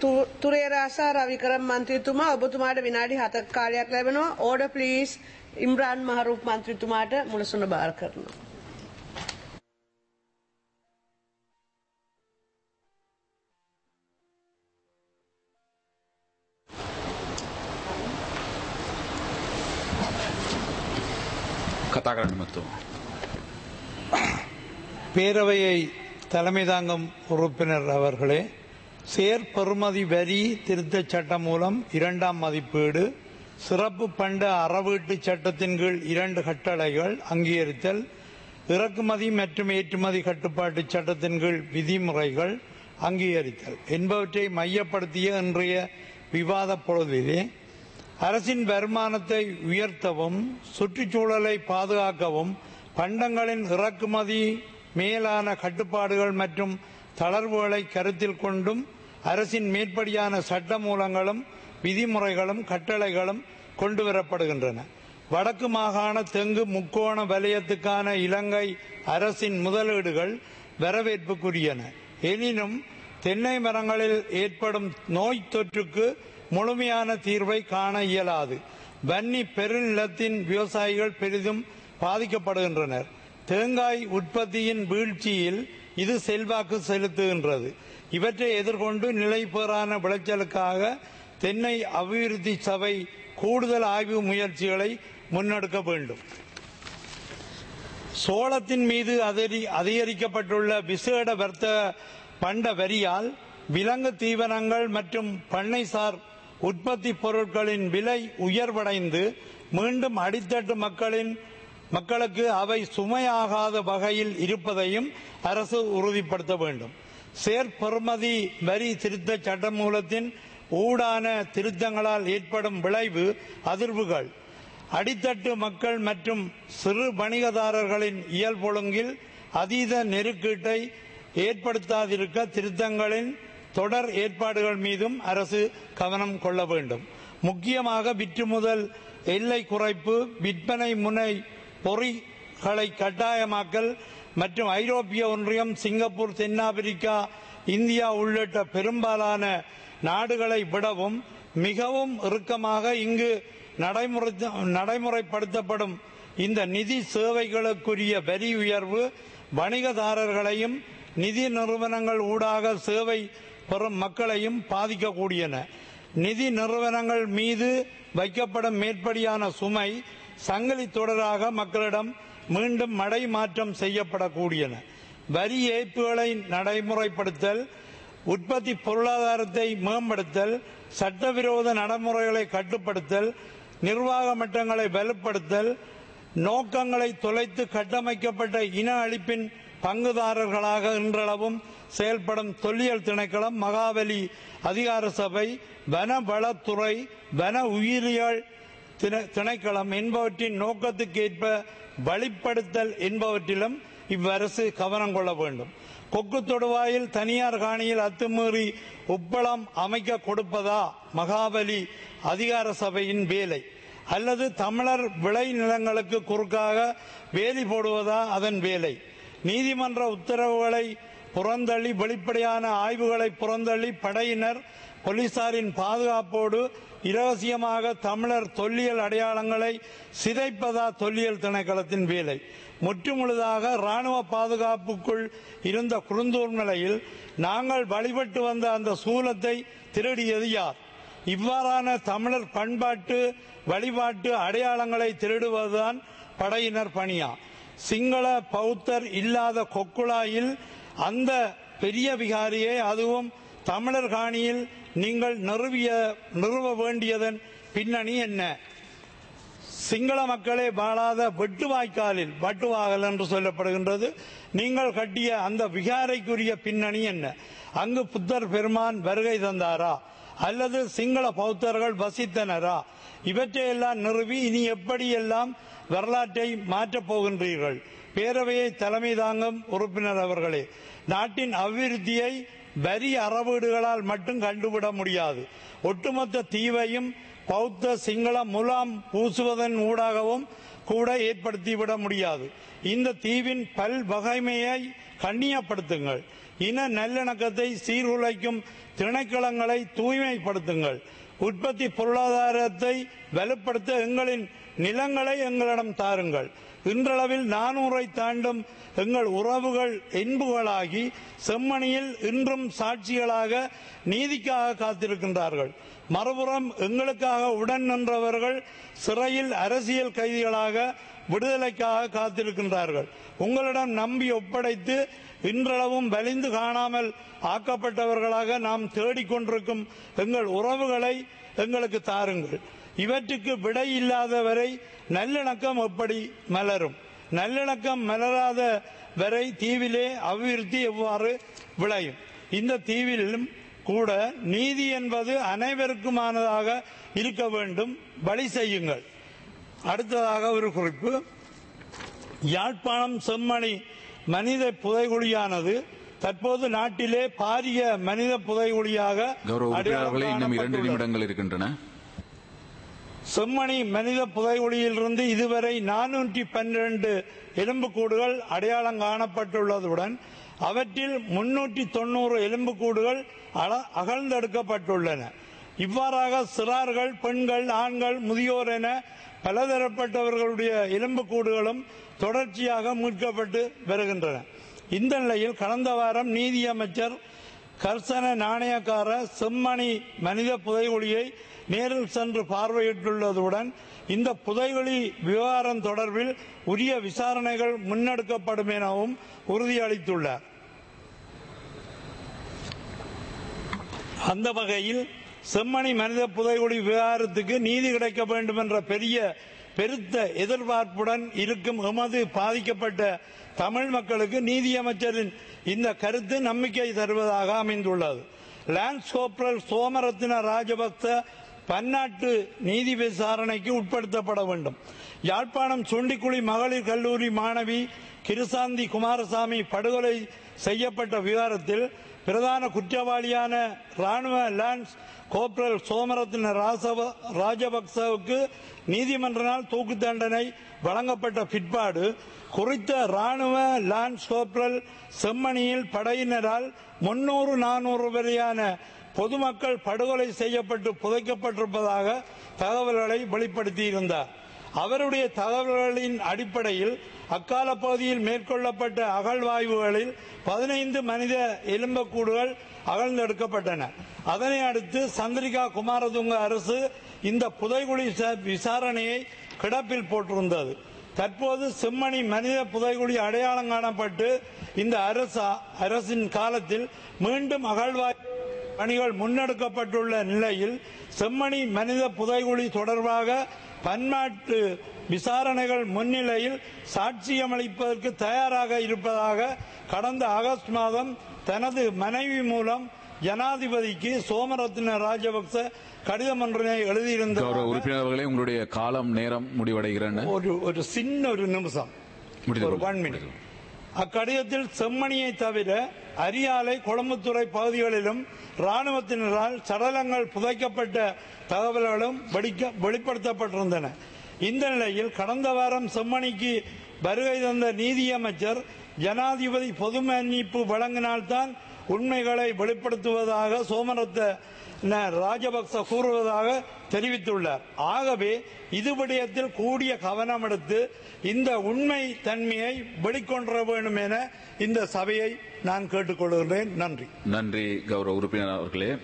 තු- තුරේරාසා රවිකරම් මන්ත්‍රීතුමා ඔබතුමාට විනාඩි හතක් කාලයක් ලැබෙනවා ඕඩ ප්ලීස් ඉම්රාන් මහරුප් මන්ත්‍රීතුමාට මුලසුන බාර කරනවා. කතා කරන්න මත්තුම. பேரவையை தலைமை தாங்கும் உறுப்பினர் அவர்களே சேர் பெறுமதி வரி திருத்தச் சட்டம் மூலம் இரண்டாம் மதிப்பீடு சிறப்பு பண்ட அறவீட்டு சட்டத்தின் கீழ் இரண்டு கட்டளைகள் அங்கீகரித்தல் இறக்குமதி மற்றும் ஏற்றுமதி கட்டுப்பாட்டு சட்டத்தின் கீழ் விதிமுறைகள் அங்கீகரித்தல் என்பவற்றை மையப்படுத்திய இன்றைய விவாத பொழுதிலே அரசின் வருமானத்தை உயர்த்தவும் சுற்றுச்சூழலை பாதுகாக்கவும் பண்டங்களின் இறக்குமதி மேலான கட்டுப்பாடுகள் மற்றும் தளர்வுகளை கருத்தில் கொண்டும் அரசின் மேற்படியான சட்ட மூலங்களும் விதிமுறைகளும் கட்டளைகளும் கொண்டுவரப்படுகின்றன வடக்கு மாகாண தெங்கு முக்கோண வலயத்துக்கான இலங்கை அரசின் முதலீடுகள் வரவேற்புக்குரியன எனினும் தென்னை மரங்களில் ஏற்படும் நோய் தொற்றுக்கு முழுமையான தீர்வை காண இயலாது வன்னி பெருநிலத்தின் விவசாயிகள் பெரிதும் பாதிக்கப்படுகின்றனர் தேங்காய் உற்பத்தியின் வீழ்ச்சியில் இது செல்வாக்கு செலுத்துகின்றது இவற்றை எதிர்கொண்டு நிலைபெறான விளைச்சலுக்காக தென்னை அபிவிருத்தி சபை கூடுதல் ஆய்வு முயற்சிகளை முன்னெடுக்க வேண்டும் சோளத்தின் மீது அதிரி- அதிகரிக்கப்பட்டுள்ள விசேட வர்த்தக பண்ட வரியால் விலங்கு தீவனங்கள் மற்றும் பண்ணைசார் உற்பத்தி பொருட்களின் விலை உயர்வடைந்து மீண்டும் அடித்தட்டு மக்களின் மக்களுக்கு அவை சுமையாகாத வகையில் இருப்பதையும் அரசு உறுதிப்படுத்த வேண்டும் சேர்பெறுமதி வரி திருத்த சட்டமூலத்தின் ஊடான திருத்தங்களால் ஏற்படும் விளைவு அதிர்வுகள் அடித்தட்டு மக்கள் மற்றும் சிறு வணிகதாரர்களின் இயல்பொழுங்கில் அதீத நெருக்கீட்டை ஏற்படுத்தாதிருக்க திருத்தங்களின் தொடர் ஏற்பாடுகள் மீதும் அரசு கவனம் கொள்ள வேண்டும் முக்கியமாக விற்றுமுதல் எல்லை குறைப்பு விற்பனை முனை பொறிகளை கட்டாயமாக்கல் மற்றும் ஐரோப்பிய ஒன்றியம் சிங்கப்பூர் தென்னாப்பிரிக்கா இந்தியா உள்ளிட்ட பெரும்பாலான நாடுகளை விடவும் மிகவும் இறுக்கமாக இங்கு நடைமுறை நடைமுறைப்படுத்தப்படும் இந்த நிதி சேவைகளுக்குரிய வரி உயர்வு வணிகதாரர்களையும் நிதி நிறுவனங்கள் ஊடாக சேவை பெறும் மக்களையும் பாதிக்கக்கூடியன நிதி நிறுவனங்கள் மீது வைக்கப்படும் மேற்படியான சுமை சங்கிலி தொடராக மக்களிடம் மீண்டும் மடை மாற்றம் செய்யப்படக்கூடியன வரி ஏய்ப்புகளை நடைமுறைப்படுத்தல் உற்பத்தி பொருளாதாரத்தை மேம்படுத்தல் சட்டவிரோத நடைமுறைகளை கட்டுப்படுத்தல் நிர்வாக மட்டங்களை வலுப்படுத்தல் நோக்கங்களை தொலைத்து கட்டமைக்கப்பட்ட இன அழிப்பின் பங்குதாரர்களாக இன்றளவும் செயல்படும் தொல்லியல் திணைக்களம் மகாபலி அதிகார சபை வன வளத்துறை வன உயிரியல் திணை- திணைக்களம் என்பவற்றின் நோக்கத்துக்கேற்ப வழிப்படுத்தல் என்பவற்றிலும் இவ்வரசு கவனம் கொள்ள வேண்டும் கொக்கு தொடுவாயில் தனியார் காணியில் அத்துமீறி உப்பளம் அமைக்க கொடுப்பதா மகாபலி அதிகார சபையின் வேலை அல்லது தமிழர் விளை நிலங்களுக்கு குறுக்காக வேலி போடுவதா அதன் வேலை நீதிமன்ற உத்தரவுகளை புறந்தள்ளி வெளிப்படையான ஆய்வுகளை புறந்தள்ளி படையினர் போலீசாரின் பாதுகாப்போடு இரகசியமாக தமிழர் தொல்லியல் அடையாளங்களை சிதைப்பதா தொல்லியல் திணைக்களத்தின் வேலை முற்றுமுழுதாக ராணுவ பாதுகாப்புக்குள் இருந்த குறுந்தூர் நிலையில் நாங்கள் வழிபட்டு வந்த அந்த சூலத்தை திருடியது யார் இவ்வாறான தமிழர் பண்பாட்டு வழிபாட்டு அடையாளங்களை திருடுவதுதான் படையினர் பணியா சிங்கள பௌத்தர் இல்லாத கொக்குழாயில் அந்த பெரிய விகாரியை அதுவும் தமிழர் காணியில் நீங்கள் நிறுவிய நிறுவ வேண்டியதன் பின்னணி என்ன சிங்கள மக்களே வாழாத வெட்டுவாய்க்காலில் வட்டுவாகல் என்று சொல்லப்படுகின்றது நீங்கள் கட்டிய அந்த விகாரைக்குரிய பின்னணி என்ன அங்கு புத்தர் பெருமான் வருகை தந்தாரா அல்லது சிங்கள பௌத்தர்கள் வசித்தனரா இவற்றையெல்லாம் நிறுவி இனி எப்படியெல்லாம் வரலாற்றை மாற்றப் போகின்றீர்கள் பேரவையை தலைமை தாங்கும் உறுப்பினர் அவர்களே நாட்டின் அபிவிருத்தியை வரி அறவீடுகளால் மட்டும் கண்டுவிட முடியாது ஒட்டுமொத்த தீவையும் பௌத்த சிங்கள முலாம் பூசுவதன் ஊடாகவும் கூட ஏற்படுத்திவிட முடியாது இந்த தீவின் பல் வகைமையை கண்ணியப்படுத்துங்கள் இன நல்லிணக்கத்தை சீர்குலைக்கும் திணைக்களங்களை தூய்மைப்படுத்துங்கள் உற்பத்தி பொருளாதாரத்தை வலுப்படுத்த எங்களின் நிலங்களை எங்களிடம் தாருங்கள் இன்றளவில் நானூறை தாண்டும் எங்கள் உறவுகள் என்புகளாகி செம்மணியில் இன்றும் சாட்சிகளாக நீதிக்காக காத்திருக்கின்றார்கள் மறுபுறம் எங்களுக்காக உடன் நின்றவர்கள் சிறையில் அரசியல் கைதிகளாக விடுதலைக்காக காத்திருக்கின்றார்கள் உங்களிடம் நம்பி ஒப்படைத்து இன்றளவும் வலிந்து காணாமல் ஆக்கப்பட்டவர்களாக நாம் தேடிக்கொண்டிருக்கும் எங்கள் உறவுகளை எங்களுக்கு தாருங்கள் இவற்றுக்கு விடை இல்லாதவரை நல்லிணக்கம் எப்படி மலரும் நல்லிணக்கம் மலராத வரை தீவிலே அபிவிருத்தி எவ்வாறு விளையும் இந்த தீவிலும் கூட நீதி என்பது அனைவருக்குமானதாக இருக்க வேண்டும் வழி செய்யுங்கள் அடுத்ததாக ஒரு குறிப்பு யாழ்ப்பாணம் செம்மணி மனித புதைகுழியானது தற்போது நாட்டிலே பாரிய மனித புதைகுழியாக கௌரவ அடையாளம் உறுப்பினர்களே இன்னும் இரண்டு காணப்பட்டுள்ளது. நிமிடங்கள் இருக்கின்றன செம்மணி மனித புதைகுழியிலிருந்து இதுவரை நானூற்றி பன்னிரண்டு எலும்புக்கூடுகள் அடையாளம் காணப்பட்டுள்ளதுடன் அவற்றில் முன்னூற்றி தொண்ணூறு எலும்புக்கூடுகள் அள- அகழ்ந்தெடுக்கப்பட்டுள்ளன இவ்வாறாக சிறார்கள் பெண்கள் ஆண்கள் முதியோர் என பலதரப்பட்டவர்களுடைய எலும்புக்கூடுகளும் தொடர்ச்சியாக மீட்கப்பட்டு வருகின்றன இந்த நிலையில் கடந்த வாரம் நீதியமைச்சர் கர்சன நாணயக்கார செம்மணி மனித புதைகுழியை நேரில் சென்று பார்வையிட்டுள்ளதுடன் இந்த புதைகுழி விவகாரம் தொடர்பில் உரிய விசாரணைகள் முன்னெடுக்கப்படும் எனவும் உறுதியளித்துள்ளார் அந்த வகையில் செம்மணி மனித புதைகுழி விவகாரத்துக்கு நீதி கிடைக்க வேண்டும் என்ற பெரிய பெருத்த எதிர்பார்ப்புடன் இருக்கும் எமது பாதிக்கப்பட்ட தமிழ் மக்களுக்கு நீதியமைச்சரின் இந்த கருத்து நம்பிக்கை தருவதாக அமைந்துள்ளது லான்ஸ் கோப்ரல் சோமரத்ன ராஜபக்ச பன்னாட்டு நீதி விசாரணைக்கு உட்படுத்தப்பட வேண்டும் யாழ்ப்பாணம் சுண்டிக்குழி மகளிர் கல்லூரி மாணவி கிருசாந்தி குமாரசாமி படுகொலை செய்யப்பட்ட விவகாரத்தில் பிரதான குற்றவாளியான ராணுவ லான்ஸ் கோப்ரல் சோமரத்ன ராசவ ராஜபக்சவுக்கு நீதிமன்றனால் தூக்கு தண்டனை வழங்கப்பட்ட பிற்பாடு குறித்த ராணுவ லான்ஸ் கோப்ரல் செம்மணியில் படையினரால் முன்னூறு நானூறு வரையான பொதுமக்கள் படுகொலை செய்யப்பட்டு புதைக்கப்பட்டிருப்பதாக தகவல்களை வெளிப்படுத்தியிருந்தார் அவருடைய தகவல்களின் அடிப்படையில் அக்கால பகுதியில் மேற்கொள்ளப்பட்ட அகழ்வாய்வுகளில் பதினைந்து மனித எலும்பக்கூடுகள் அகழ்ந்தெடுக்கப்பட்டன அதனை அடுத்து சந்திரிகா குமாரதுங்க அரசு இந்த புதைகுழி ச- விசாரணையை கிடப்பில் போட்டிருந்தது தற்போது செம்மணி மனித புதைகுழி அடையாளம் காணப்பட்டு இந்த அரசு அரசின் காலத்தில் மீண்டும் அகழ்வாய் பணிகள் முன்னெடுக்கப்பட்டுள்ள நிலையில் செம்மணி மனித புதைகுழி தொடர்பாக பன்னாட்டு விசாரணைகள் முன்னிலையில் சாட்சியமளிப்பதற்கு தயாராக இருப்பதாக கடந்த ஆகஸ்ட் மாதம் தனது மனைவி மூலம் ஜனாதிபதிக்கு சோமரத்ன ராஜபக்ச கடிதம் ஒன்றினை கௌரவ எழுதியிருந்த உறுப்பினர்களே உங்களுடைய காலம் நேரம் முடிவடைகிறன ஒரு ஒரு சின்ன ஒரு நிமிஷம் முடித்துக் ஒரு கொள்ளுங்கள். ஒன் மினிட் அக்கடிதத்தில் செம்மணியை தவிர அரியாலை கொளம்புத்துறை பகுதிகளிலும் ராணுவத்தினரால் சடலங்கள் புதைக்கப்பட்ட தகவல்களும் வெடிக்க- வெளிப்படுத்தப்பட்டிருந்தன இந்த நிலையில் கடந்த வாரம் செம்மணிக்கு வருகை தந்த நீதியமைச்சர் ஜனாதிபதி பொது மன்னிப்பு வழங்கினால்தான் உண்மைகளை வெளிப்படுத்துவதாக சோமரத்த ந. ராஜபக்ச கூறுவதாக தெரிவித்துள்ளார் ஆகவே இது விடயத்தில் கூடிய கவனம் எடுத்து இந்த உண்மை தன்மையை வெளிக்கொணர வேண்டும் என இந்த சபையை நான் கேட்டுக்கொள்கிறேன் நன்றி நன்றி கௌரவ உறுப்பினர் அவர்களே